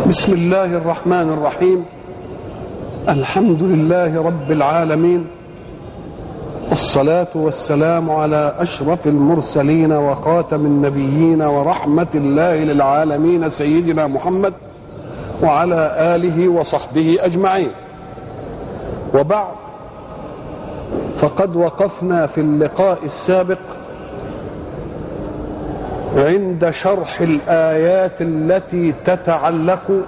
بسم الله الرحمن الرحيم الحمد لله رب العالمين والصلاة والسلام على أشرف المرسلين وخاتم النبيين ورحمة الله للعالمين سيدنا محمد وعلى آله وصحبه أجمعين وبعد فقد وقفنا في اللقاء السابق عند شرح الآيات التي تتعلق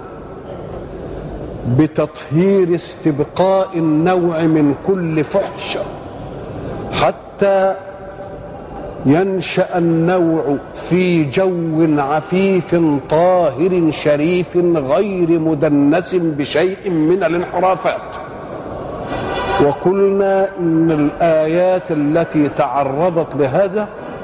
بتطهير استبقاء النوع من كل فحش حتى ينشا النوع في جو عفيف طاهر شريف غير مدنس بشيء من الانحرافات وقلنا ان الايات التي تعرضت لهذا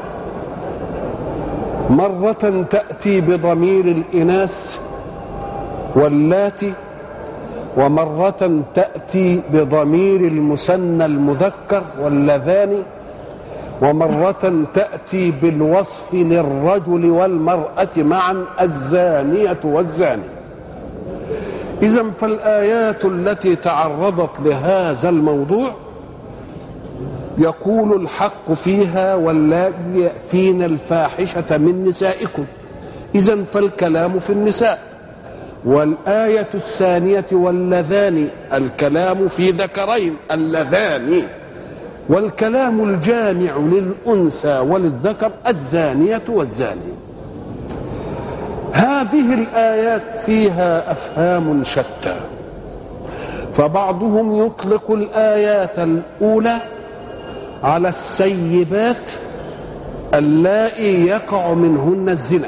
مره تاتي بضمير الاناث واللاتي ومرة تأتي بضمير المثنى المذكر واللذان ومرة تأتي بالوصف للرجل والمرأة معا الزانية والزاني إذا فالآيات التي تعرضت لهذا الموضوع يقول الحق فيها واللاتي يأتين الفاحشة من نسائكم إذا فالكلام في النساء والآية الثانية واللذان الكلام في ذكرين اللذان والكلام الجامع للأنثى وللذكر الزانية والزاني هذه الآيات فيها أفهام شتى فبعضهم يطلق الآيات الأولى على السيبات اللائي يقع منهن الزنا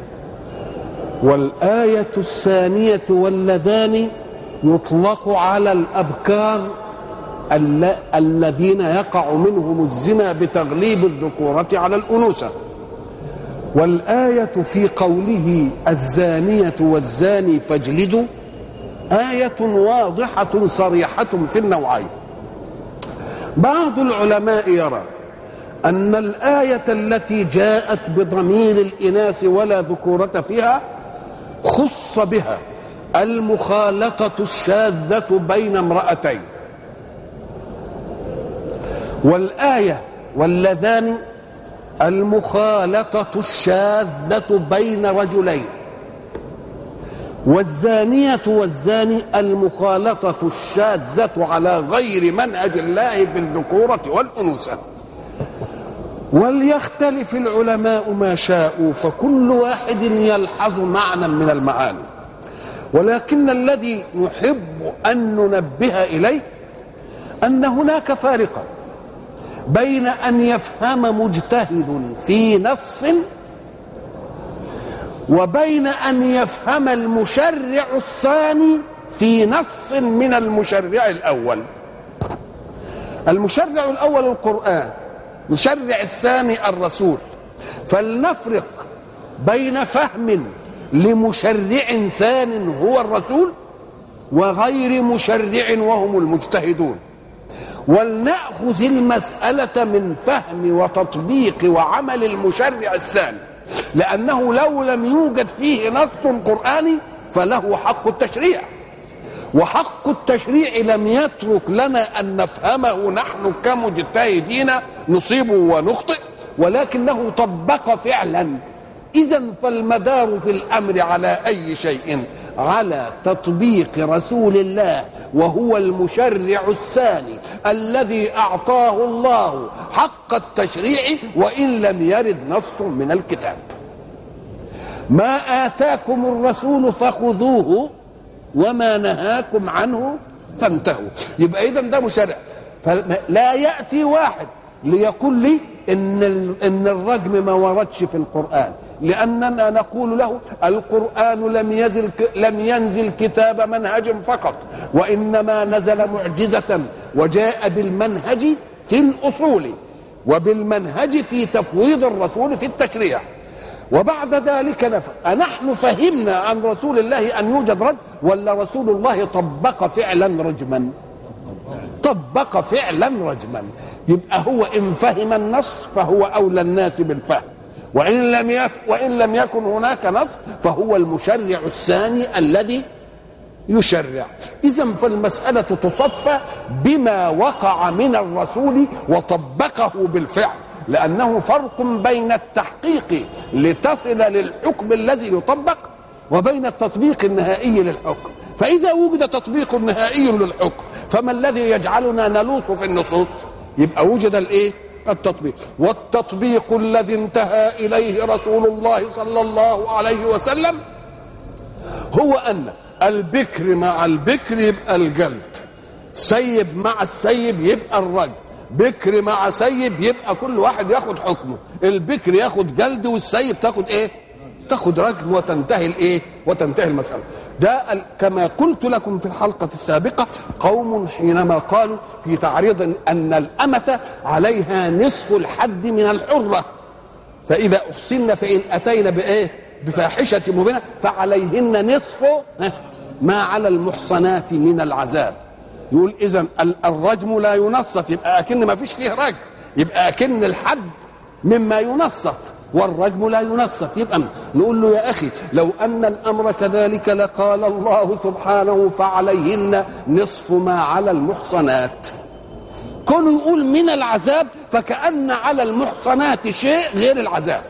والآية الثانية واللذان يطلق على الأبكار الذين يقع منهم الزنا بتغليب الذكورة على الأنوثة والآية في قوله الزانية والزاني فاجلدوا آية واضحة صريحة في النوعين بعض العلماء يرى أن الآية التي جاءت بضمير الإناث ولا ذكورة فيها خص بها المخالطة الشاذة بين امرأتين والآية واللذان المخالطة الشاذة بين رجلين والزانية والزاني المخالطة الشاذة على غير منهج الله في الذكورة والأنوثة وليختلف العلماء ما شاءوا فكل واحد يلحظ معنى من المعاني ولكن الذي نحب ان ننبه اليه ان هناك فارقا بين ان يفهم مجتهد في نص وبين ان يفهم المشرع الثاني في نص من المشرع الاول المشرع الاول القران مشرع الثاني الرسول فلنفرق بين فهم لمشرع ثان هو الرسول وغير مشرع وهم المجتهدون ولنأخذ المسألة من فهم وتطبيق وعمل المشرع الثاني لأنه لو لم يوجد فيه نص قرآني فله حق التشريع وحق التشريع لم يترك لنا ان نفهمه نحن كمجتهدين نصيب ونخطئ ولكنه طبق فعلا اذا فالمدار في الامر على اي شيء على تطبيق رسول الله وهو المشرع الثاني الذي اعطاه الله حق التشريع وان لم يرد نص من الكتاب ما اتاكم الرسول فخذوه وما نهاكم عنه فانتهوا يبقى اذا ده مشرع فلا ياتي واحد ليقول لي ان ان الرجم ما وردش في القران لاننا نقول له القران لم ينزل لم ينزل كتاب منهج فقط وانما نزل معجزه وجاء بالمنهج في الاصول وبالمنهج في تفويض الرسول في التشريع وبعد ذلك نفهم أنحن فهمنا عن رسول الله أن يوجد رجم ولا رسول الله طبق فعلا رجما طبق فعلا رجما يبقى هو إن فهم النص فهو أولى الناس بالفهم وإن لم يف وإن لم يكن هناك نص فهو المشرع الثاني الذي يشرع إذا فالمسألة تصفى بما وقع من الرسول وطبقه بالفعل لأنه فرق بين التحقيق لتصل للحكم الذي يطبق وبين التطبيق النهائي للحكم فإذا وجد تطبيق نهائي للحكم فما الذي يجعلنا نلوث في النصوص يبقى وجد الايه التطبيق والتطبيق الذي انتهى اليه رسول الله صلى الله عليه وسلم هو ان البكر مع البكر يبقى الجلد سيب مع السيب يبقى الرجل بكر مع سيب يبقى كل واحد ياخد حكمه البكر ياخد جلد والسيب تاخد ايه تاخد رجم وتنتهي الايه وتنتهي المساله ده كما قلت لكم في الحلقه السابقه قوم حينما قالوا في تعريض ان الامه عليها نصف الحد من الحره فاذا احسن فان اتينا بايه بفاحشه مبينه فعليهن نصف ما على المحصنات من العذاب يقول اذا الرجم لا ينصف يبقى اكن ما فيش فيه رجم يبقى اكن الحد مما ينصف والرجم لا ينصف يبقى نقول له يا اخي لو ان الامر كذلك لقال الله سبحانه فعليهن نصف ما على المحصنات كونه يقول من العذاب فكأن على المحصنات شيء غير العذاب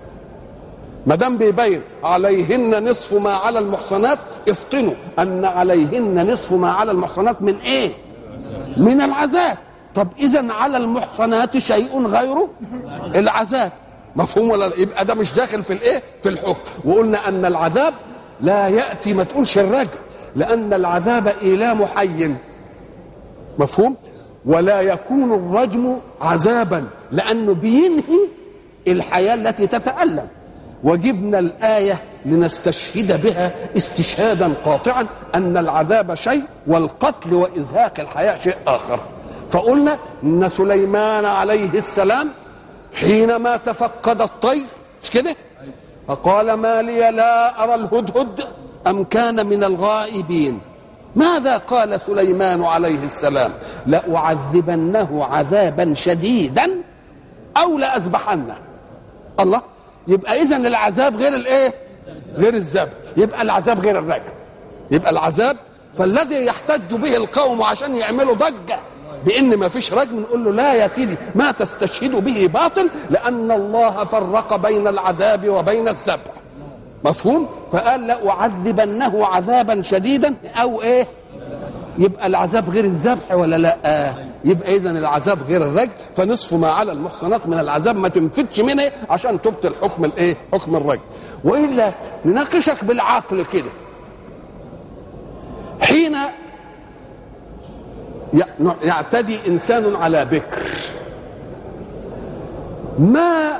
ما دام بيبين عليهن نصف ما على المحصنات افطنوا ان عليهن نصف ما على المحصنات من ايه من العذاب طب اذا على المحصنات شيء غير العذاب مفهوم ولا لا؟ يبقى ده مش داخل في الايه في الحكم وقلنا ان العذاب لا ياتي ما تقولش الرجل لان العذاب ايلام حي مفهوم ولا يكون الرجم عذابا لانه بينهي الحياه التي تتالم وجبنا الايه لنستشهد بها استشهادا قاطعا ان العذاب شيء والقتل وازهاق الحياه شيء اخر فقلنا ان سليمان عليه السلام حينما تفقد الطير مش كده فقال ما لي لا ارى الهدهد ام كان من الغائبين ماذا قال سليمان عليه السلام لاعذبنه عذابا شديدا او لاذبحنه الله يبقى اذا العذاب غير الايه غير الذبح يبقى العذاب غير الرجم يبقى العذاب فالذي يحتج به القوم عشان يعملوا ضجه بان ما فيش رجم نقول له لا يا سيدي ما تستشهد به باطل لان الله فرق بين العذاب وبين الذبح مفهوم فقال لاعذبنه عذابا شديدا او ايه يبقى العذاب غير الذبح ولا لا آه. يبقى اذا العذاب غير الرجم فنصف ما على المحصنات من العذاب ما تنفتش منه عشان تبطل حكم الايه حكم الرجم والا نناقشك بالعقل كده حين يعتدي انسان على بكر ما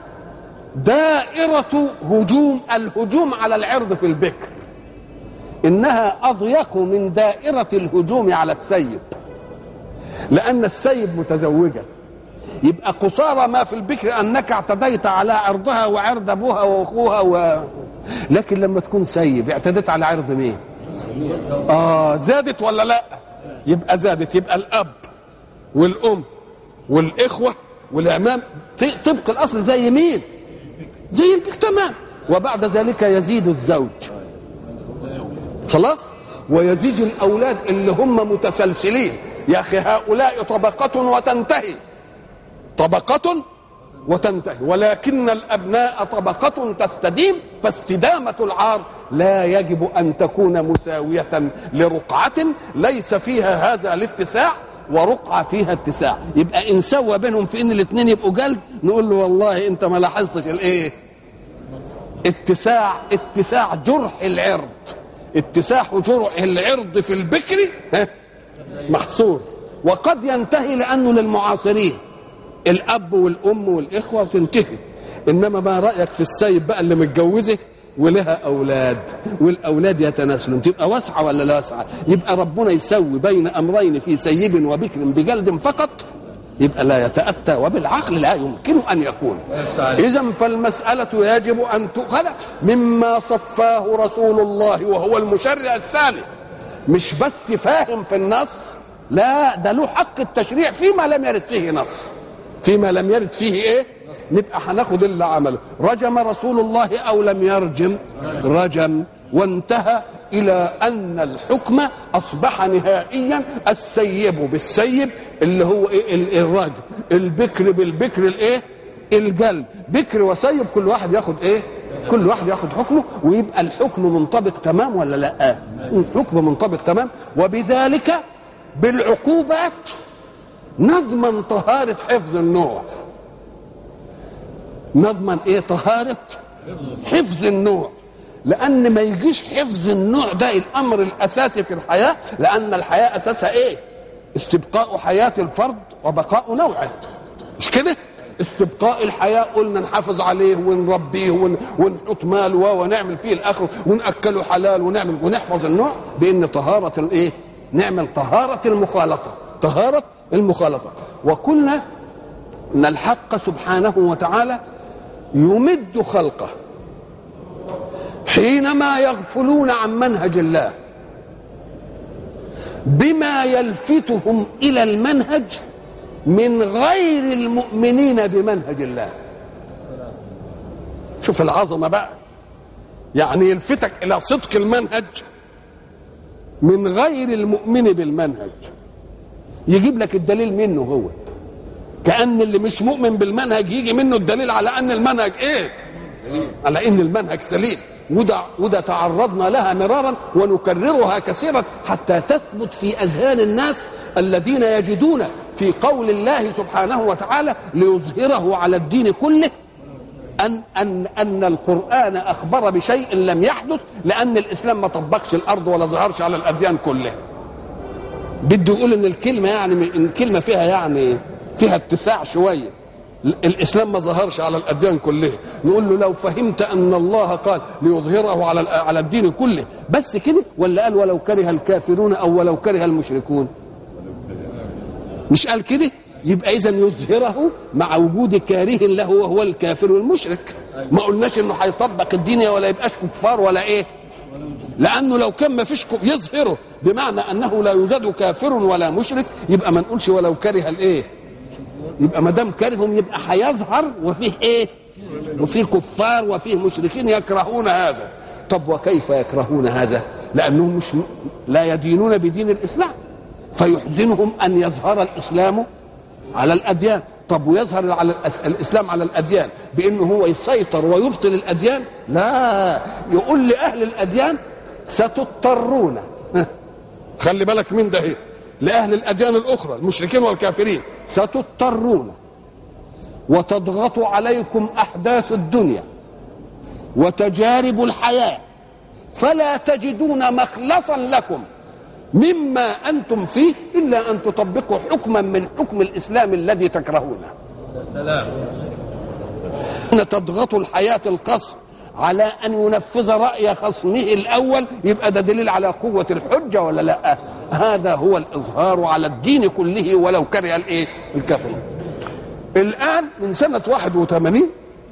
دائرة هجوم الهجوم على العرض في البكر انها اضيق من دائرة الهجوم على السيب لان السيب متزوجة يبقى قصارى ما في البكر انك اعتديت على عرضها وعرض ابوها واخوها و... لكن لما تكون سيب اعتديت على عرض مين اه زادت ولا لا يبقى زادت يبقى الاب والام والاخوه والعمام طبق الاصل زي مين زي البيك تمام وبعد ذلك يزيد الزوج خلاص ويزيد الاولاد اللي هم متسلسلين يا اخي هؤلاء طبقه وتنتهي طبقه وتنتهي ولكن الابناء طبقه تستديم فاستدامه العار لا يجب ان تكون مساويه لرقعه ليس فيها هذا الاتساع ورقعه فيها اتساع يبقى ان سوى بينهم في ان الاثنين يبقوا جلد نقول له والله انت ما لاحظتش الايه اتساع اتساع جرح العرض اتساع جرح العرض في البكر محصور وقد ينتهي لانه للمعاصرين الاب والام والاخوه وتنتهي انما ما رايك في السيد بقى اللي متجوزه ولها اولاد والاولاد يتناسلون تبقى واسعه ولا لا واسعه يبقى ربنا يسوي بين امرين في سيب وبكر بجلد فقط يبقى لا يتاتى وبالعقل لا يمكن ان يكون اذا فالمساله يجب ان تؤخذ مما صفاه رسول الله وهو المشرع الثاني مش بس فاهم في النص لا ده له حق التشريع فيما لم يرد فيه نص فيما لم يرد فيه ايه نبقى هناخد اللي عمله رجم رسول الله او لم يرجم رجم وانتهى الى ان الحكم اصبح نهائيا السيب بالسيب اللي هو ايه ال- الرجم البكر بالبكر الايه الجلد بكر وسيب كل واحد ياخد ايه كل واحد ياخد حكمه ويبقى الحكم منطبق تمام ولا لا الحكم منطبق تمام وبذلك بالعقوبات نضمن طهارة حفظ النوع نضمن ايه طهارة حفظ النوع لان ما يجيش حفظ النوع ده الامر الاساسي في الحياة لان الحياة اساسها ايه استبقاء حياة الفرد وبقاء نوعه مش كده استبقاء الحياة قلنا نحافظ عليه ونربيه ون- ونحط ماله ونعمل فيه الاخر ونأكله حلال ونعمل ونحفظ النوع بان طهارة الايه نعمل طهارة المخالطة طهارة المخالطة وقلنا ان الحق سبحانه وتعالى يمد خلقه حينما يغفلون عن منهج الله بما يلفتهم الى المنهج من غير المؤمنين بمنهج الله شوف العظمه بقى يعني يلفتك الى صدق المنهج من غير المؤمن بالمنهج يجيب لك الدليل منه هو كأن اللي مش مؤمن بالمنهج يجي منه الدليل على أن المنهج إيه؟ على أن المنهج سليم وده وده تعرضنا لها مرارا ونكررها كثيرا حتى تثبت في أذهان الناس الذين يجدون في قول الله سبحانه وتعالى ليظهره على الدين كله أن أن أن القرآن أخبر بشيء لم يحدث لأن الإسلام ما طبقش الأرض ولا ظهرش على الأديان كلها. بده يقول ان الكلمه يعني ان الكلمه فيها يعني فيها اتساع شويه الاسلام ما ظهرش على الاديان كلها نقول له لو فهمت ان الله قال ليظهره على على الدين كله بس كده ولا قال ولو كره الكافرون او ولو كره المشركون مش قال كده يبقى اذا يظهره مع وجود كاره له وهو الكافر والمشرك ما قلناش انه هيطبق الدين ولا يبقاش كفار ولا ايه لانه لو كان ما فيش كف- يظهره بمعنى انه لا يوجد كافر ولا مشرك يبقى ما نقولش ولو كره الايه يبقى ما دام كرههم يبقى هيظهر وفيه ايه وفيه كفار وفيه مشركين يكرهون هذا طب وكيف يكرهون هذا لانهم مش لا يدينون بدين الاسلام فيحزنهم ان يظهر الاسلام على الاديان طب ويظهر على الأس- الاسلام على الاديان بانه هو يسيطر ويبطل الاديان لا يقول لاهل الاديان ستضطرون خلي بالك من ده هي. لاهل الاديان الاخرى المشركين والكافرين ستضطرون وتضغط عليكم احداث الدنيا وتجارب الحياه فلا تجدون مخلصا لكم مما انتم فيه الا ان تطبقوا حكما من حكم الاسلام الذي تكرهونه سلام ان تضغط الحياه الخصم على ان ينفذ راي خصمه الاول يبقى ده دليل على قوه الحجه ولا لا هذا هو الاظهار على الدين كله ولو كره الايه الكافرون الان من سنه 81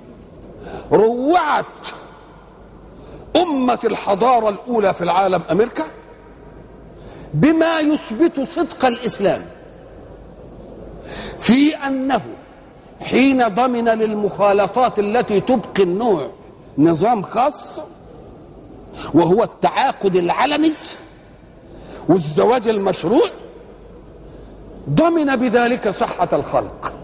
روعت امه الحضاره الاولى في العالم امريكا بما يثبت صدق الاسلام في انه حين ضمن للمخالطات التي تبقي النوع نظام خاص وهو التعاقد العلني والزواج المشروع ضمن بذلك صحة الخلق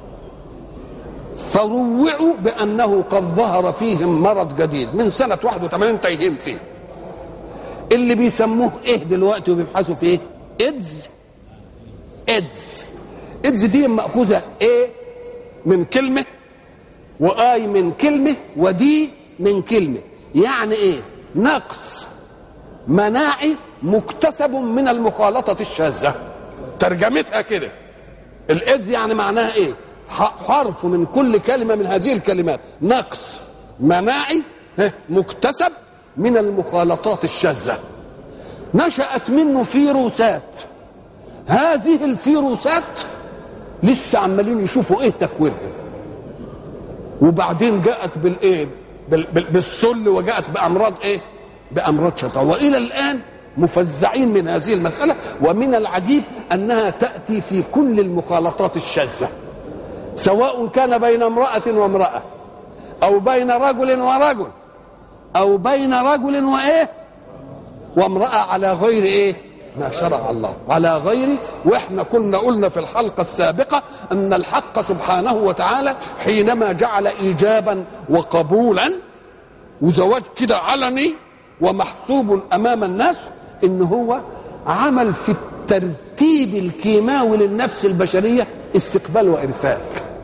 فروعوا بأنه قد ظهر فيهم مرض جديد من سنة 81 تايهين فيه اللي بيسموه ايه دلوقتي وبيبحثوا فيه ايدز ايدز ايدز دي مأخوذة ايه من كلمة وآي من كلمة ودي من كلمة يعني ايه نقص مناعي مكتسب من المخالطة الشاذة ترجمتها كده الإذ يعني معناها ايه ح- حرف من كل كلمة من هذه الكلمات نقص مناعي ها، مكتسب من المخالطات الشاذة نشأت منه فيروسات هذه الفيروسات لسه عمالين يشوفوا ايه تكوينها وبعدين جاءت بالايه بال- بال- بالسل وجاءت بامراض ايه بامراض شيطان والى الان مفزعين من هذه المساله ومن العجيب انها تاتي في كل المخالطات الشاذه سواء كان بين امرأة وامرأة أو بين رجل ورجل أو بين رجل وإيه وامرأة على غير إيه ما شرع الله على غير واحنا كنا قلنا في الحلقة السابقة أن الحق سبحانه وتعالى حينما جعل إيجابا وقبولا وزواج كده علني ومحسوب أمام الناس إن هو عمل في الترتيب الكيماوي للنفس البشرية استقبال وإرسال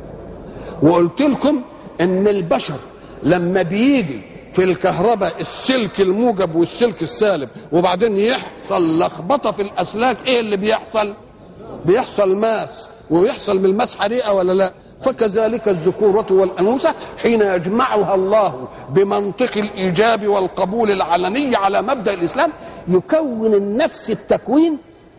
وقلت لكم ان البشر لما بيجي في الكهرباء السلك الموجب والسلك السالب وبعدين يحصل لخبطه في الاسلاك ايه اللي بيحصل بيحصل ماس ويحصل من الماس حريقه ولا لا فكذلك الذكورة والأنوثة حين يجمعها الله بمنطق الإيجاب والقبول العلني على مبدأ الإسلام يكون النفس التكوين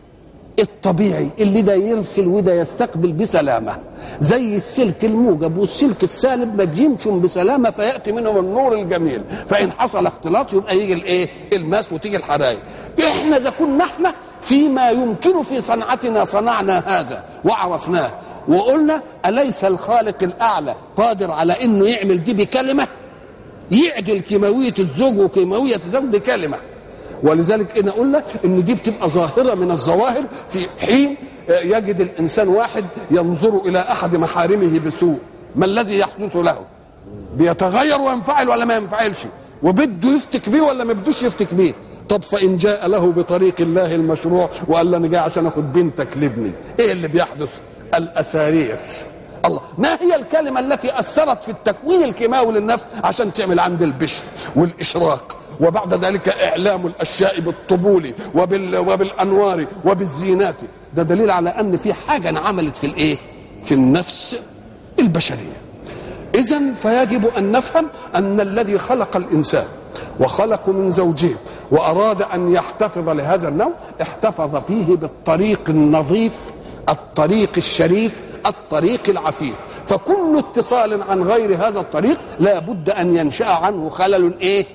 الطبيعي اللي ده يرسل وده يستقبل بسلامه زي السلك الموجب والسلك السالب ما بيمشوا بسلامه فياتي منهم النور الجميل فان حصل اختلاط يبقى يجي الايه الماس وتيجي الحرايق احنا اذا كنا احنا فيما يمكن في صنعتنا صنعنا هذا وعرفناه وقلنا اليس الخالق الاعلى قادر على انه يعمل دي بكلمه يعدل كيماويه الزوج وكيماويه الزوج بكلمه ولذلك انا قلنا ان دي بتبقى ظاهره من الظواهر في حين يجد الانسان واحد ينظر الى احد محارمه بسوء ما الذي يحدث له بيتغير وينفعل ولا ما ينفعلش وبده يفتك بيه ولا ما بدوش يفتك بيه طب فان جاء له بطريق الله المشروع وقال له انا جاي عشان اخد بنتك لابني ايه اللي بيحدث الاسارير الله ما هي الكلمه التي اثرت في التكوين الكيماوي للنفس عشان تعمل عند البشر والاشراق وبعد ذلك اعلام الاشياء بالطبول وبال وبالانوار وبالزينات ده دليل على ان في حاجه انعملت في الايه في النفس البشريه اذا فيجب ان نفهم ان الذي خلق الانسان وخلق من زوجه واراد ان يحتفظ لهذا النوع احتفظ فيه بالطريق النظيف الطريق الشريف الطريق العفيف فكل اتصال عن غير هذا الطريق لا بد ان ينشا عنه خلل ايه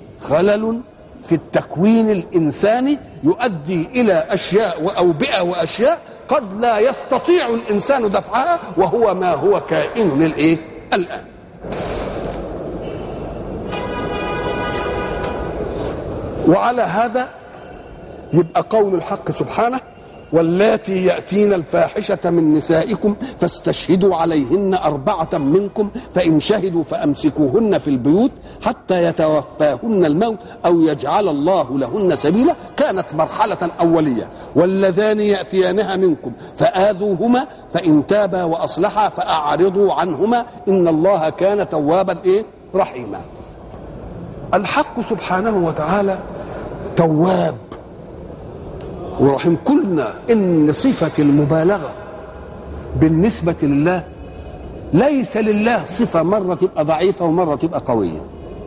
خلل في التكوين الانساني يؤدي الى اشياء واوبئه واشياء قد لا يستطيع الانسان دفعها وهو ما هو كائن الايه الان وعلى هذا يبقى قول الحق سبحانه واللاتي يأتين الفاحشة من نسائكم فاستشهدوا عليهن أربعة منكم فإن شهدوا فأمسكوهن في البيوت حتى يتوفاهن الموت أو يجعل الله لهن سبيلا كانت مرحلة أولية واللذان يأتيانها منكم فآذوهما فإن تابا وأصلحا فأعرضوا عنهما إن الله كان توابا إيه رحيما الحق سبحانه وتعالى تواب ورحم قلنا ان صفه المبالغه بالنسبه لله ليس لله صفه مره تبقى ضعيفه ومره تبقى قويه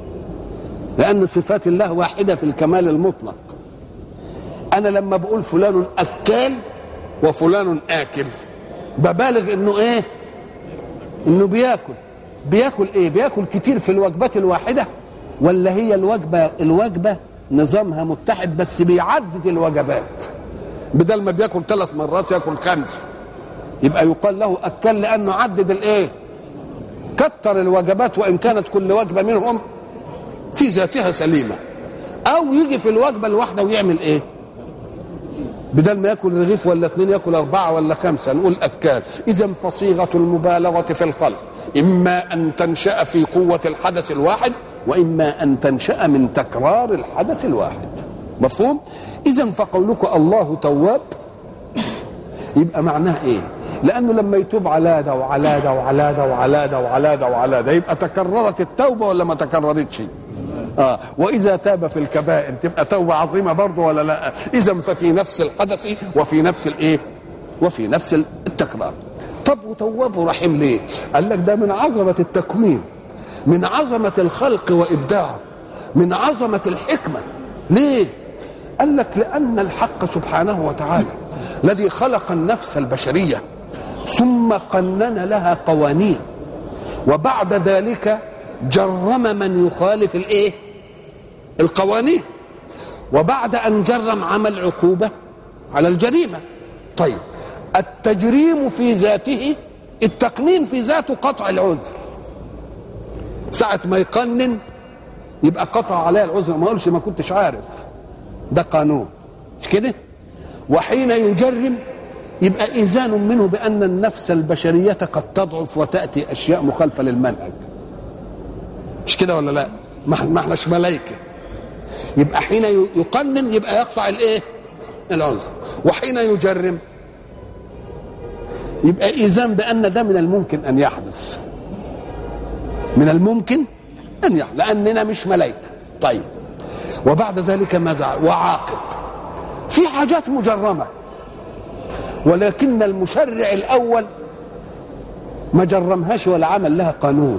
لان صفات الله واحده في الكمال المطلق انا لما بقول فلان اكال وفلان اكل ببالغ انه ايه انه بياكل بياكل ايه بياكل كتير في الوجبات الواحده ولا هي الوجبه الوجبه نظامها متحد بس بيعدد الوجبات بدل ما بياكل ثلاث مرات ياكل خمسه يبقى يقال له اكل لانه عدد الايه كتر الوجبات وان كانت كل وجبه منهم في ذاتها سليمه او يجي في الوجبه الواحده ويعمل ايه بدل ما ياكل رغيف ولا اثنين ياكل اربعه ولا خمسه نقول اكال اذا فصيغه المبالغه في الخلق اما ان تنشا في قوه الحدث الواحد واما ان تنشا من تكرار الحدث الواحد مفهوم اذا فقولك الله تواب يبقى معناه ايه لانه لما يتوب على ده وعلى ده وعلى ده وعلى ده وعلى ده وعلى ده يبقى تكررت التوبه ولا ما تكررتش آه واذا تاب في الكبائر تبقى توبه عظيمه برضه ولا لا اذا ففي نفس الحدث وفي نفس الايه وفي نفس التكرار طب وتواب رحيم ليه قال لك ده من عظمه التكوين من عظمه الخلق وابداعه من عظمه الحكمه ليه قال لك لأن الحق سبحانه وتعالى الذي خلق النفس البشرية ثم قنن لها قوانين وبعد ذلك جرم من يخالف الايه القوانين وبعد ان جرم عمل عقوبه على الجريمه طيب التجريم في ذاته التقنين في ذاته قطع العذر ساعة ما يقنن يبقى قطع عليه العذر ما قالش ما كنتش عارف ده قانون مش كده وحين يجرم يبقى إذان منه بأن النفس البشرية قد تضعف وتأتي أشياء مخالفة للمنهج مش كده ولا لا ما احناش ملائكة يبقى حين يقنن يبقى يقطع الايه العذر وحين يجرم يبقى إذان بأن ده من الممكن أن يحدث من الممكن أن يحدث لأننا مش ملائكة طيب وبعد ذلك ماذا وعاقب في حاجات مجرمة ولكن المشرع الأول ما جرمهاش ولا عمل لها قانون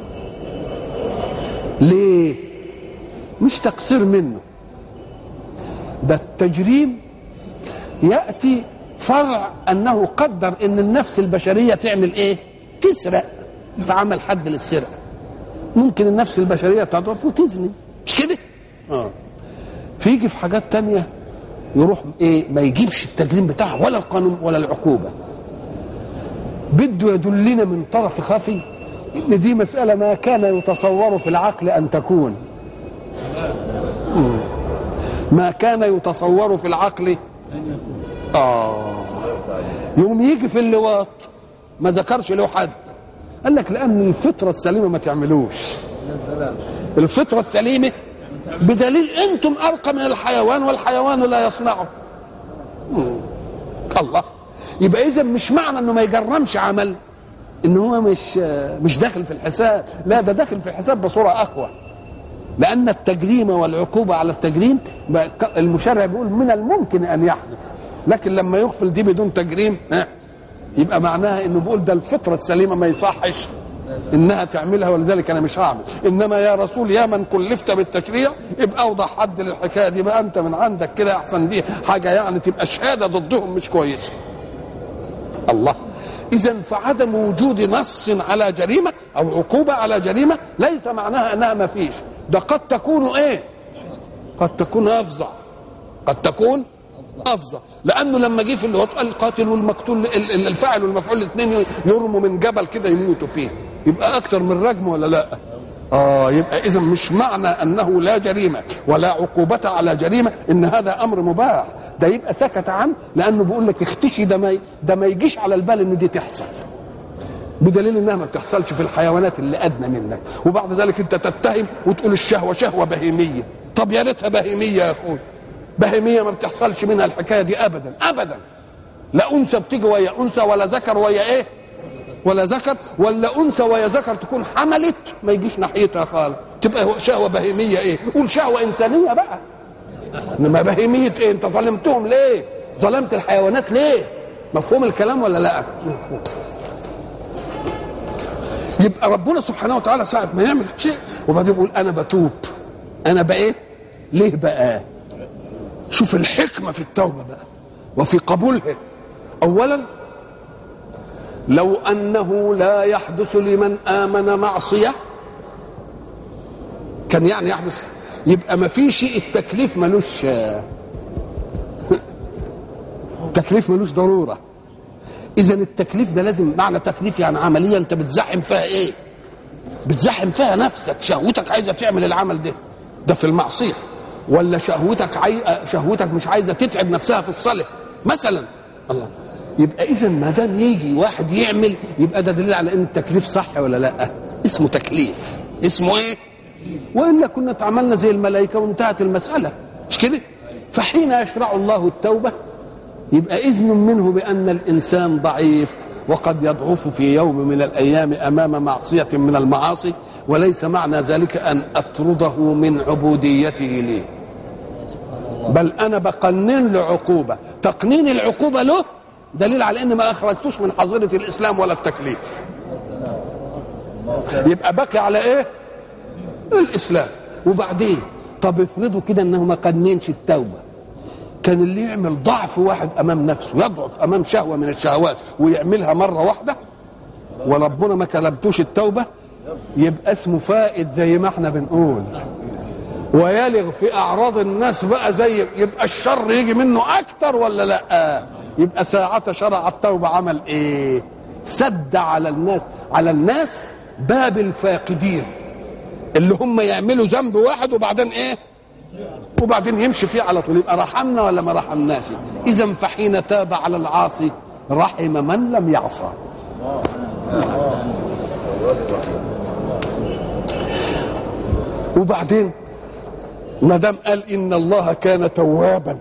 ليه مش تقصير منه ده التجريم يأتي فرع أنه قدر أن النفس البشرية تعمل إيه تسرق فعمل حد للسرقة ممكن النفس البشرية تضعف وتزني مش كده اه فيجي في حاجات تانية يروح ايه ما يجيبش التجريم بتاعها ولا القانون ولا العقوبة بده يدلنا من طرف خفي ان دي مسألة ما كان يتصور في العقل ان تكون ما كان يتصور في العقل اه يوم يجي في اللواط ما ذكرش له حد قال لك لان الفطره السليمه ما تعملوش الفطره السليمه بدليل انتم ارقى من الحيوان والحيوان لا يصنعه مم. الله يبقى اذا مش معنى انه ما يجرمش عمل ان هو مش مش داخل في الحساب لا ده داخل في الحساب بصوره اقوى لان التجريم والعقوبه على التجريم المشرع بيقول من الممكن ان يحدث لكن لما يغفل دي بدون تجريم ها يبقى معناها انه بيقول ده الفطره السليمه ما يصحش انها تعملها ولذلك انا مش هعمل انما يا رسول يا من كلفت بالتشريع ابقى اوضح حد للحكايه دي بقى انت من عندك كده احسن دي حاجه يعني تبقى شهاده ضدهم مش كويسه الله اذا فعدم وجود نص على جريمه او عقوبه على جريمه ليس معناها انها ما فيش ده قد تكون ايه قد تكون افظع قد تكون افظع لانه لما جه في اللي القاتل والمقتول الفاعل والمفعول الاثنين يرموا من جبل كده يموتوا فيه يبقى اكتر من رجم ولا لا اه يبقى اذا مش معنى انه لا جريمه ولا عقوبه على جريمه ان هذا امر مباح ده يبقى سكت عنه لانه بيقول لك اختشي ده ما ده ما يجيش على البال ان دي تحصل بدليل انها ما بتحصلش في الحيوانات اللي ادنى منك وبعد ذلك انت تتهم وتقول الشهوه شهوه بهيميه طب يا ريتها بهيميه يا اخوي بهيميه ما بتحصلش منها الحكايه دي ابدا ابدا لا انثى بتيجي ويا انثى ولا ذكر ويا ايه ولا ذكر ولا انثى ويا ذكر تكون حملت ما يجيش ناحيتها خالص تبقى شهوه بهيميه ايه قول شهوه انسانيه بقى انما بهيميه ايه انت ظلمتهم ليه ظلمت الحيوانات ليه مفهوم الكلام ولا لا مفهوم يبقى ربنا سبحانه وتعالى ساعة ما يعمل شيء وبعدين يقول أنا بتوب أنا بقى ليه بقى شوف الحكمة في التوبة بقى وفي قبولها أولا لو أنه لا يحدث لمن آمن معصية كان يعني يحدث يبقى ما فيش التكليف ملوش التكليف ملوش ضروره اذا التكليف ده لازم معنى تكليف يعني عمليه انت بتزحم فيها ايه بتزحم فيها نفسك شهوتك عايزه تعمل العمل ده ده في المعصيه ولا شهوتك عاي... شهوتك مش عايزه تتعب نفسها في الصلاه مثلا الله يبقى اذا ما دام يجي واحد يعمل يبقى ده دليل على ان التكليف صح ولا لا اسمه تكليف اسمه ايه والا كنا اتعاملنا زي الملائكه وانتهت المساله مش كده فحين يشرع الله التوبه يبقى إذن منه بأن الإنسان ضعيف وقد يضعف في يوم من الأيام أمام معصية من المعاصي وليس معنى ذلك أن أطرده من عبوديته لي بل أنا بقنن له عقوبة تقنين العقوبة له دليل على أن ما أخرجتوش من حظيرة الإسلام ولا التكليف يبقى بقي على إيه الإسلام وبعدين طب افرضوا كده أنه ما قننش التوبة كان اللي يعمل ضعف واحد امام نفسه يضعف امام شهوه من الشهوات ويعملها مره واحده وربنا ما كلمتوش التوبه يبقى اسمه فائد زي ما احنا بنقول ويلغ في اعراض الناس بقى زي يبقى الشر يجي منه اكتر ولا لا يبقى ساعة شرع التوبة عمل ايه سد على الناس على الناس باب الفاقدين اللي هم يعملوا ذنب واحد وبعدين ايه وبعدين يمشي فيه على طول يبقى رحمنا ولا ما رحمناش اذا فحين تاب على العاصي رحم من لم يعصى وبعدين ما دام قال ان الله كان توابا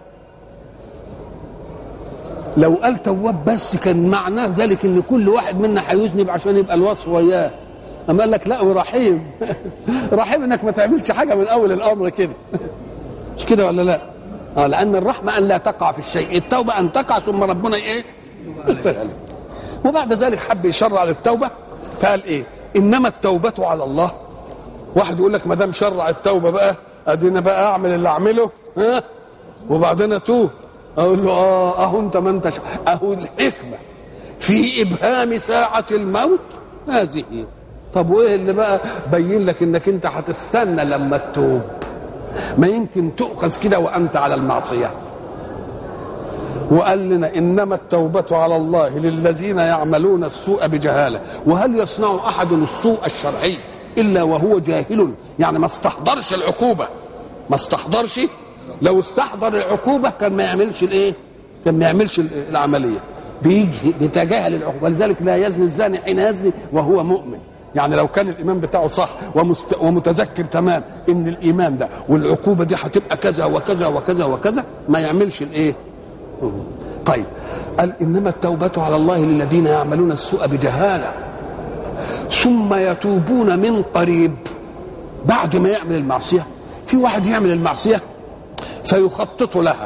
لو قال تواب بس كان معناه ذلك ان كل واحد منا هيذنب عشان يبقى الوصف وياه اما قال لك لا ورحيم رحيم انك ما تعملش حاجه من اول الامر كده مش كده ولا لا اه لان الرحمه ان لا تقع في الشيء التوبه ان تقع ثم ربنا ايه يغفرها لك وبعد ذلك حب يشرع للتوبه فقال ايه انما التوبه على الله واحد يقول لك ما دام شرع التوبه بقى ادينا بقى اعمل اللي اعمله ها وبعدين اتوب اقول له اه اهو انت ما انتش اهو الحكمه في ابهام ساعه الموت هذه طب وايه اللي بقى بين لك انك انت هتستنى لما تتوب ما يمكن تؤخذ كده وانت على المعصيه وقال لنا انما التوبه على الله للذين يعملون السوء بجهاله وهل يصنع احد السوء الشرعي الا وهو جاهل يعني ما استحضرش العقوبه ما استحضرش لو استحضر العقوبه كان ما يعملش الايه كان ما يعملش العمليه بيجي بيتجاهل العقوبه ولذلك لا يزني الزاني حين يزني وهو مؤمن يعني لو كان الايمان بتاعه صح ومست... ومتذكر تمام ان الايمان ده والعقوبه دي هتبقى كذا وكذا وكذا وكذا ما يعملش الايه طيب قال انما التوبه على الله للذين يعملون السوء بجهاله ثم يتوبون من قريب بعد ما يعمل المعصيه في واحد يعمل المعصيه فيخطط لها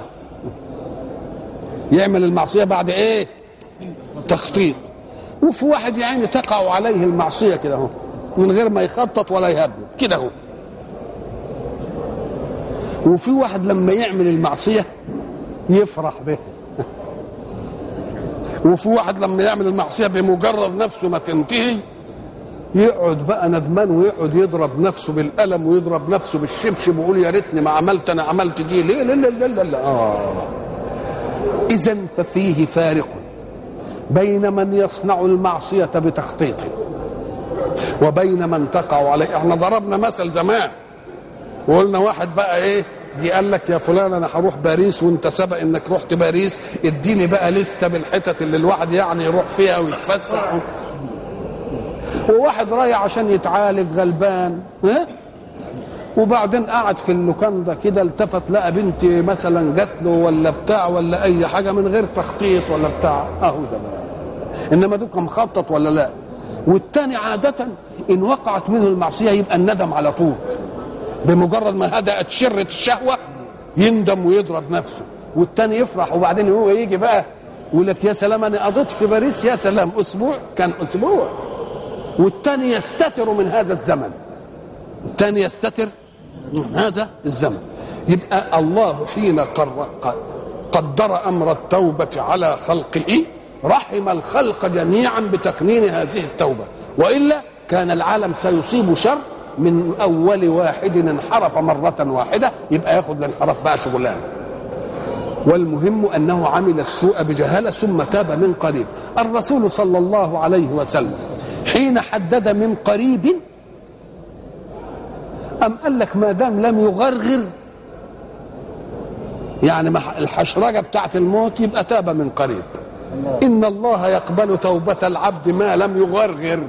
يعمل المعصيه بعد ايه تخطيط وفي واحد يعني تقع عليه المعصيه كده اهو من غير ما يخطط ولا يهبل كده اهو وفي واحد لما يعمل المعصيه يفرح بها وفي واحد لما يعمل المعصيه بمجرد نفسه ما تنتهي يقعد بقى ندمان ويقعد يضرب نفسه بالقلم ويضرب نفسه بالشبشب ويقول يا ريتني ما عملت انا عملت دي ليه لا لا لا لا, لا. اه اذا ففيه فارق بين من يصنع المعصيه بتخطيط وبين من تقع عليه احنا ضربنا مثل زمان وقلنا واحد بقى ايه دي قال لك يا فلان انا هروح باريس وانت سبق انك رحت باريس اديني بقى لسته بالحتت اللي الواحد يعني يروح فيها ويتفسح وواحد رايح عشان يتعالج غلبان ها وبعدين قعد في اللوكاندا كده التفت لقى بنت مثلا جات له ولا بتاع ولا اي حاجه من غير تخطيط ولا بتاع اهو ده بقى انما دوك مخطط ولا لا والتاني عاده ان وقعت منه المعصيه يبقى الندم على طول بمجرد ما هدأت شرة الشهوة يندم ويضرب نفسه والتاني يفرح وبعدين هو يجي بقى يقول لك يا سلام انا قضيت في باريس يا سلام اسبوع كان اسبوع والتاني يستتر من هذا الزمن التاني يستتر من هذا الزمن يبقى الله حين قدر امر التوبه على خلقه رحم الخلق جميعا بتكنين هذه التوبه والا كان العالم سيصيب شر من اول واحد انحرف مره واحده يبقى ياخد الانحراف بقى شغلانه والمهم انه عمل السوء بجهاله ثم تاب من قريب الرسول صلى الله عليه وسلم حين حدد من قريب أم قال لك ما دام لم يغرغر يعني الحشرجة بتاعت الموت يبقى تاب من قريب إن الله يقبل توبة العبد ما لم يغرغر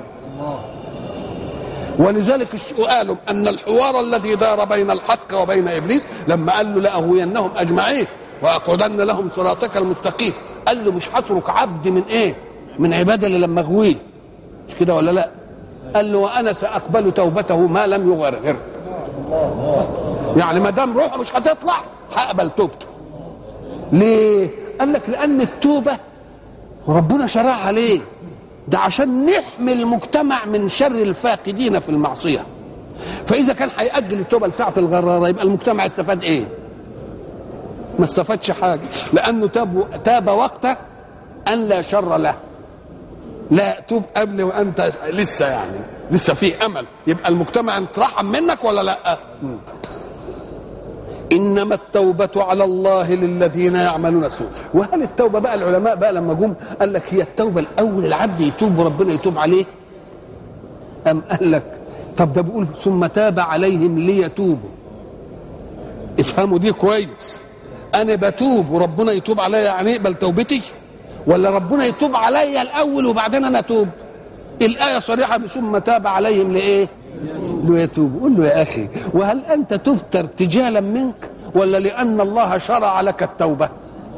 ولذلك قالوا أن الحوار الذي دار بين الحق وبين إبليس لما قال له لأغوينهم أجمعين وأقعدن لهم صراطك المستقيم قال له مش هترك عبد من إيه من عبادي اللي لما أغويه مش كده ولا لا قال له وأنا سأقبل توبته ما لم يغرغر يعني ما دام روحه مش هتطلع هقبل توبته ليه قال لك لأن التوبة ربنا شرعها ليه ده عشان نحمي المجتمع من شر الفاقدين في المعصية فإذا كان هيأجل التوبة لساعة الغرارة يبقى المجتمع استفاد إيه؟ ما استفادش حاجة لأنه تاب تاب وقت أن لا شر له لا توب قبل وأنت لسه يعني لسه في أمل يبقى المجتمع اترحم منك ولا لا؟ انما التوبه على الله للذين يعملون السوء وهل التوبه بقى العلماء بقى لما جم قال لك هي التوبه الاول العبد يتوب وربنا يتوب عليه ام قال لك طب ده بيقول ثم تاب عليهم ليتوبوا افهموا دي كويس انا بتوب وربنا يتوب عليا يعني يقبل توبتي ولا ربنا يتوب عليا الاول وبعدين انا اتوب الايه صريحه ثم تاب عليهم لايه ليتوب قول له يا اخي وهل انت تبت ارتجالا منك ولا لان الله شرع لك التوبه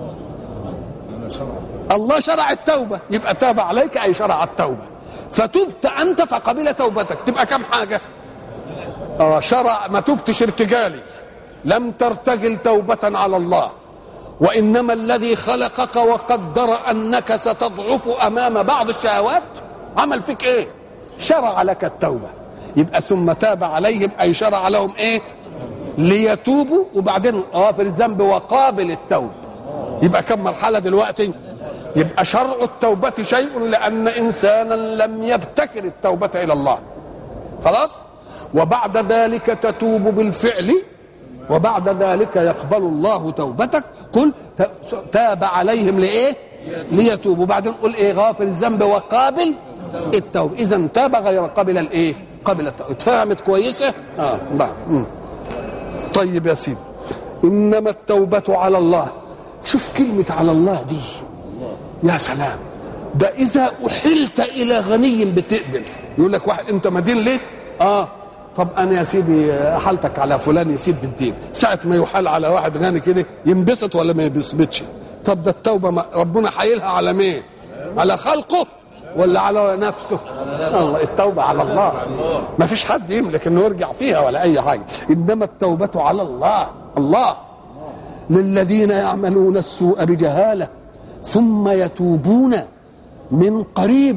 الله شرع التوبه يبقى تاب عليك اي شرع التوبه فتبت انت فقبل توبتك تبقى كم حاجه اه شرع ما تبتش ارتجالي لم ترتجل توبه على الله وانما الذي خلقك وقدر انك ستضعف امام بعض الشهوات عمل فيك ايه شرع لك التوبه يبقى ثم تاب عليهم اي شرع لهم ايه ليتوبوا وبعدين غافر الذنب وقابل التوب يبقى كم مرحله دلوقتي يبقى شرع التوبه شيء لان انسانا لم يبتكر التوبه الى الله خلاص وبعد ذلك تتوب بالفعل وبعد ذلك يقبل الله توبتك قل تاب عليهم لايه ليتوبوا بعدين قل ايه غافر الذنب وقابل التوبه اذا تاب غير قابل الايه قبل التوبه اتفهمت كويسه اه نعم طيب يا سيدي انما التوبه على الله شوف كلمه على الله دي يا سلام ده اذا احلت الى غني بتقبل يقول لك واحد انت مدين ليه اه طب انا يا سيدي احالتك على فلان يسد الدين ساعه ما يحال على واحد غني كده ينبسط ولا ما ينبسطش طب ده التوبه ما ربنا حايلها على مين على خلقه ولا على نفسه الله التوبه على الله ما فيش حد يملك انه يرجع فيها ولا اي حاجه انما التوبه على الله الله للذين يعملون السوء بجهاله ثم يتوبون من قريب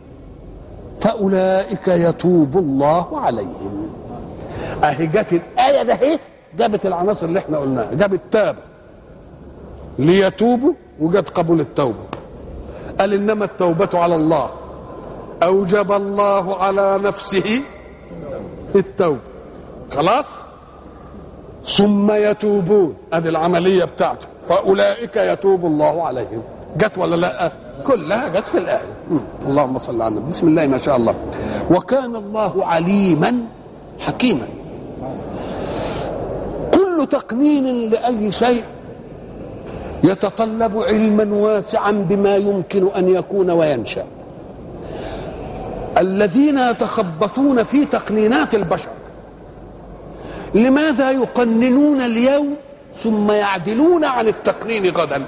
فاولئك يتوب الله عليهم اهي جت الايه ده اهي جابت العناصر اللي احنا قلناها جابت تاب ليتوبوا وجت قبول التوبه قال انما التوبه على الله اوجب الله على نفسه التوبه خلاص ثم يتوبون هذه العمليه بتاعته فاولئك يتوب الله عليهم جت ولا لا كلها جت في الايه اللهم صل على النبي بسم الله ما شاء الله وكان الله عليما حكيما كل تقنين لاي شيء يتطلب علما واسعا بما يمكن ان يكون وينشا الذين يتخبطون في تقنينات البشر لماذا يقننون اليوم ثم يعدلون عن التقنين غدا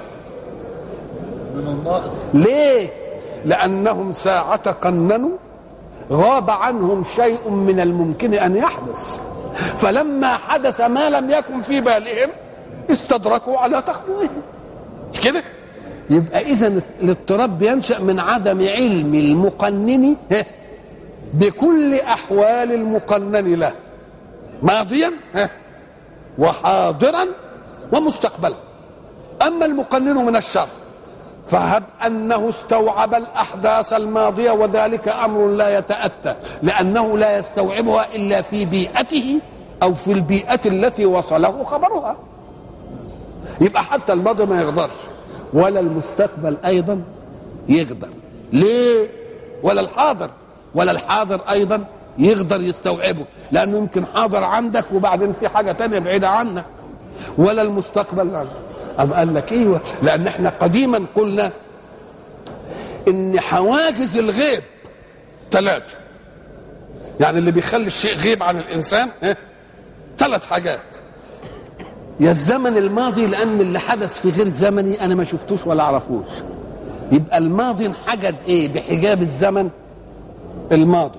ليه لانهم ساعه قننوا غاب عنهم شيء من الممكن ان يحدث فلما حدث ما لم يكن في بالهم استدركوا على تخطئهم مش كده يبقى اذا الاضطراب بينشا من عدم علم المقنن بكل احوال المقنن له ماضيا وحاضرا ومستقبلا اما المقنن من الشر فهب انه استوعب الاحداث الماضيه وذلك امر لا يتاتى لانه لا يستوعبها الا في بيئته او في البيئه التي وصله خبرها يبقى حتى الماضي ما يقدرش ولا المستقبل ايضا يقدر ليه ولا الحاضر ولا الحاضر ايضا يقدر يستوعبه لانه يمكن حاضر عندك وبعدين في حاجه تانية بعيده عنك ولا المستقبل أم قال لك ايوه لان احنا قديما قلنا ان حواجز الغيب ثلاثه يعني اللي بيخلي الشيء غيب عن الانسان ثلاث حاجات يا الزمن الماضي لان اللي حدث في غير زمني انا ما شفتوش ولا اعرفوش يبقى الماضي انحجز ايه بحجاب الزمن الماضي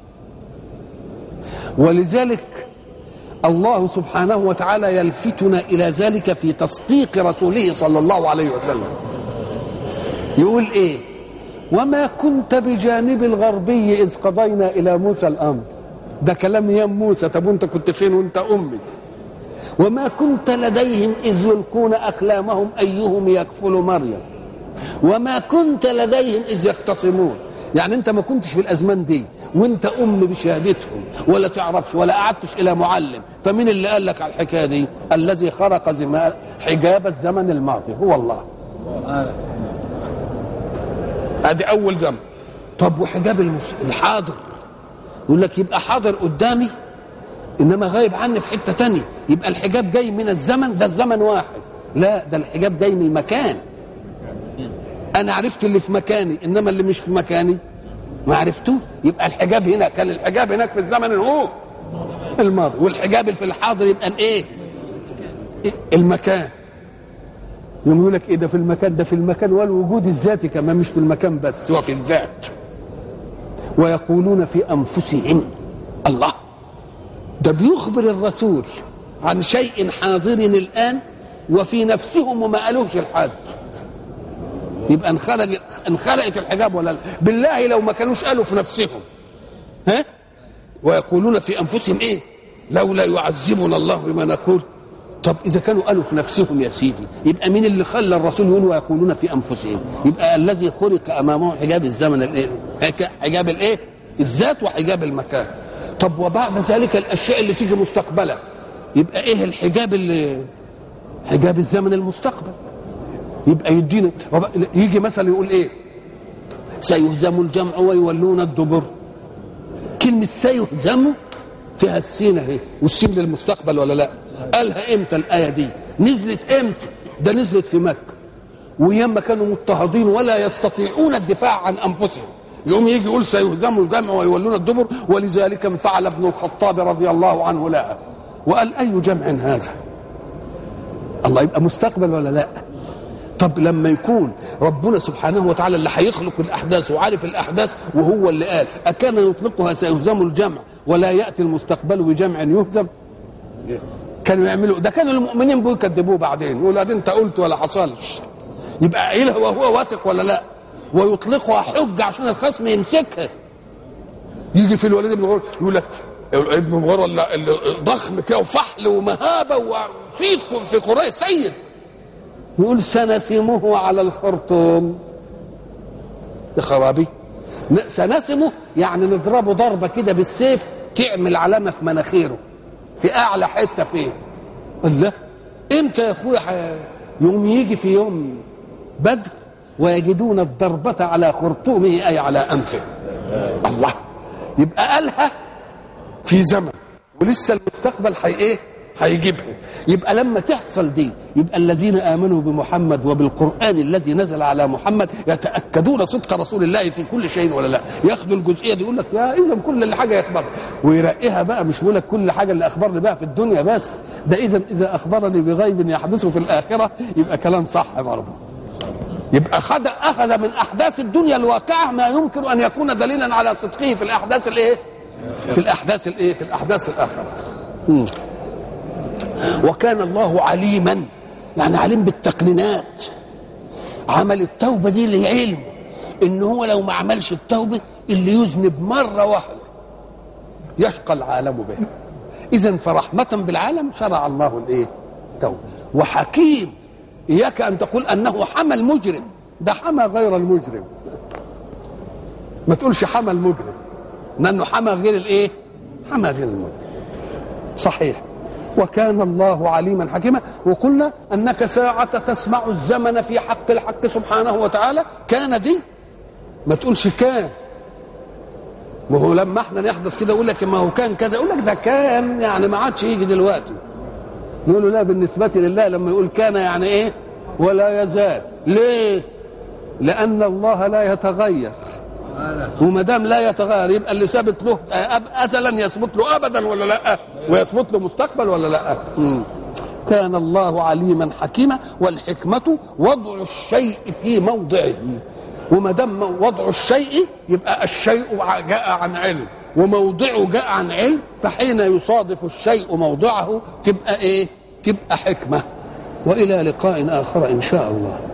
ولذلك الله سبحانه وتعالى يلفتنا الى ذلك في تصديق رسوله صلى الله عليه وسلم يقول ايه وما كنت بجانب الغربي اذ قضينا الى موسى الامر ده كلام يا موسى طب وانت كنت فين وانت امي وما كنت لديهم اذ يلقون اقلامهم ايهم يكفل مريم وما كنت لديهم اذ يختصمون يعني انت ما كنتش في الازمان دي وانت ام بشهادتهم ولا تعرفش ولا قعدتش الى معلم فمين اللي قال لك على الحكايه دي الذي خرق زمان حجاب الزمن الماضي هو الله ادي اول ذنب طب وحجاب المس- الحاضر يقول لك يبقى حاضر قدامي انما غايب عني في حته تانية يبقى الحجاب جاي من الزمن ده الزمن واحد لا ده الحجاب جاي من المكان انا عرفت اللي في مكاني انما اللي مش في مكاني ما عرفتوش يبقى الحجاب هنا كان الحجاب هناك في الزمن هو الماضي والحجاب اللي في الحاضر يبقى الايه المكان يوم يقول لك ايه ده في المكان ده في المكان والوجود الذاتي كمان مش في المكان بس هو في الذات ويقولون في انفسهم الله ده بيخبر الرسول عن شيء حاضر الان وفي نفسهم وما قالوش لحد يبقى انخلق انخلقت الحجاب ولا لا بالله لو ما كانوش قالوا في نفسهم ها ويقولون في انفسهم ايه لولا يعذبنا الله بما نقول طب اذا كانوا قالوا في نفسهم يا سيدي يبقى مين اللي خلى الرسول يقول ويقولون في انفسهم يبقى الذي خلق امامه حجاب الزمن الايه هيك- حجاب الايه الذات وحجاب المكان طب وبعد ذلك الاشياء اللي تيجي مستقبلا يبقى ايه الحجاب اللي حجاب الزمن المستقبل يبقى يدينا وب- يجي مثلا يقول ايه سيهزم الجمع ويولون الدبر كلمة سيهزم فيها السين اهي والسين للمستقبل ولا لا قالها امتى الآية دي نزلت امتى ده نزلت في مكة وياما كانوا مضطهدين ولا يستطيعون الدفاع عن أنفسهم يقوم يجي يقول سيهزم الجمع ويولون الدبر ولذلك انفعل ابن الخطاب رضي الله عنه لها وقال أي جمع هذا الله يبقى مستقبل ولا لا طب لما يكون ربنا سبحانه وتعالى اللي هيخلق الاحداث وعارف الاحداث وهو اللي قال اكان يطلقها سيهزم الجمع ولا ياتي المستقبل بجمع يهزم كانوا يعملوا ده كانوا المؤمنين بيه يكذبوه بعدين يقولوا ده انت قلت ولا حصلش يبقى قايلها وهو واثق ولا لا ويطلقها حجه عشان الخصم يمسكها يجي في الوليد بن غور يقول لك ابن مغيرة اللي اللي ضخم كده وفحل ومهابه وصيت في قريش سيد يقول سنسمه على الخرطوم يا خرابي ن- سنسمه يعني نضربه ضربه كده بالسيف تعمل علامه في مناخيره في اعلى حته فيه الله امتى يا اخويا ح- يوم يجي في يوم بدر ويجدون الضربة على خرطومه أي على أنفه الله يبقى قالها في زمن ولسه المستقبل هي ايه هيجيبها يبقى لما تحصل دي يبقى الذين امنوا بمحمد وبالقران الذي نزل على محمد يتاكدون صدق رسول الله في كل شيء ولا لا ياخدوا الجزئيه دي يقول لك يا اذا كل اللي حاجه يخبر ويرقيها بقى مش بيقول لك كل حاجه اللي اخبرني بقى في الدنيا بس ده اذا اذا اخبرني بغيب يحدث في الاخره يبقى كلام صح برضه يبقى خد اخذ من احداث الدنيا الواقعه ما يمكن ان يكون دليلا على صدقه في الاحداث الايه في الاحداث الايه في الاحداث الاخره مم. وكان الله عليما يعني عليم بالتقنينات عمل التوبه دي لعلم ان هو لو ما عملش التوبه اللي يذنب مره واحده يشقى العالم به اذا فرحمه بالعالم شرع الله الايه التوبه وحكيم اياك ان تقول انه حمى المجرم ده حمى غير المجرم ما تقولش حمى المجرم لانه حمى غير الايه حمى غير المجرم صحيح وكان الله عليما حكيما وقلنا انك ساعة تسمع الزمن في حق الحق سبحانه وتعالى كان دي ما تقولش كان ما هو لما احنا نحدث كده يقول لك ما هو كان كذا يقول لك ده كان يعني ما عادش يجي دلوقتي نقول له لا بالنسبة لله لما يقول كان يعني ايه ولا يزال ليه لأن الله لا يتغير وما دام لا يتغير يبقى اللي ثابت له ازلا يثبت له ابدا ولا لا ويثبت له مستقبل ولا لا مم. كان الله عليما حكيما والحكمه وضع الشيء في موضعه وما دام وضع الشيء يبقى الشيء جاء عن علم وموضعه جاء عن علم فحين يصادف الشيء موضعه تبقى ايه تبقى حكمه والى لقاء اخر ان شاء الله